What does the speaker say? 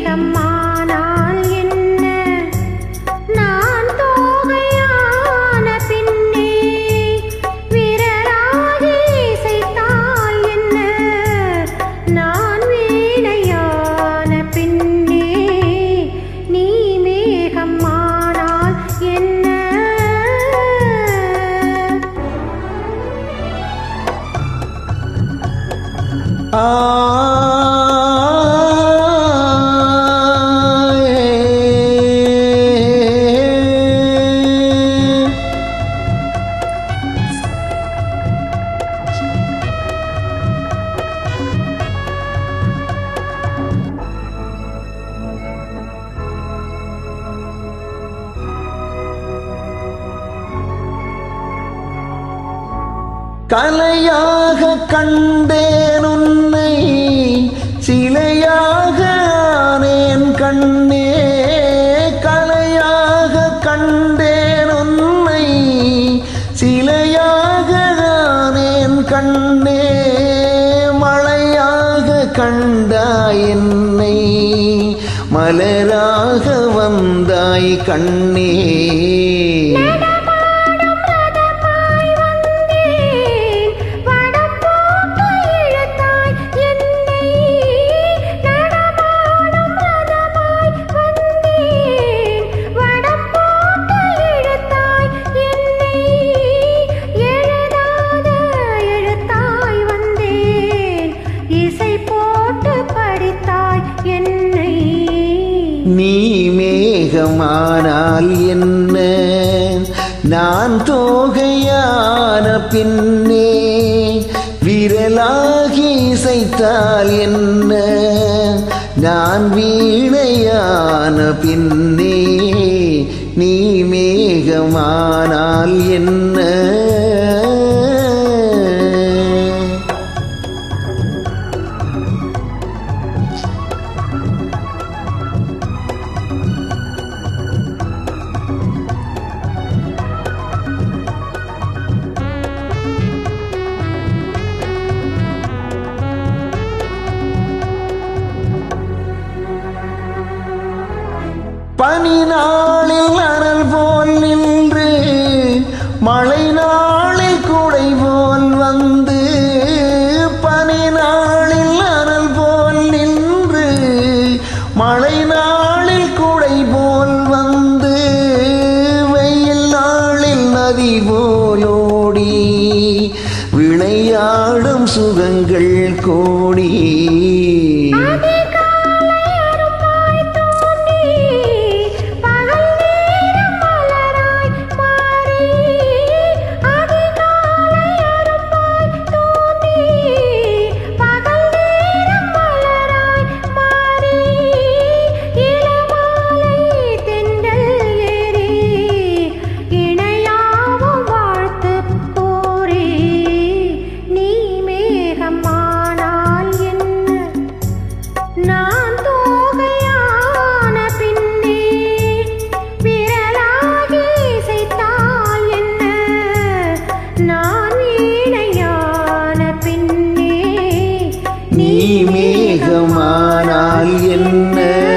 மேகமானால் என்ன நான் தோகையான பின்னே விரலாகி இசைத்தால் என்ன நான் வீணையான பின்னே நீ மேகமானால் என்ன ஆ கலையாக கண்டேன் உன்னை சிலையாக ஆனேன் கண்ணே கலையாக கண்டேன் உன்னை சிலையாக ஆனேன் கண்ணே மழையாக கண்டாய் என்னை மலராக வந்தாய் கண்ணே நடமாடும் ரதமாய் வந்தேன் வடம் போட்டு இழுத்தாய் என்னை நடமாடும் ரதமாய் வந்தேன் வடம் போட்டு இழுத்தாய் என்னை எழுதாத எழுத்தாய் வந்தேன் இசை போட்டு படித்தாய் என்னை நீ மேகமானால் என்ன நான் தோகையான பின்னே விரலாகி இசைத்தால் என்ன நான் வீணையான பின்னே நீ மேகமானால் என்ன பனி நாளில் அனல் போல் நின்று மழை நாளில் குடை போல் வந்து பனி நாளில் அனல் போல் நின்று மழை நாளில் குடை போல் வந்து வெயில் நாளில் நதி போலோடி விளையாடும் சுகங்கள் கோடி அதிகாலை அரும்பாய் தோன்றி பகல் நேரம் மலராய் மாறி அதிகாலை அரும்பாய் தோன்றி பகல் நேரம் மலராய் மாறி இளமாலை தென்றல் ஏறி இணையாவும் வாழ்த்து கூறி நீ மேகமானால் என்ன நான் தோகையான பின்னே விரலாகி இசைத்தால் என்ன நான் வீணையான பின்னே நீ மேகமானால் என்ன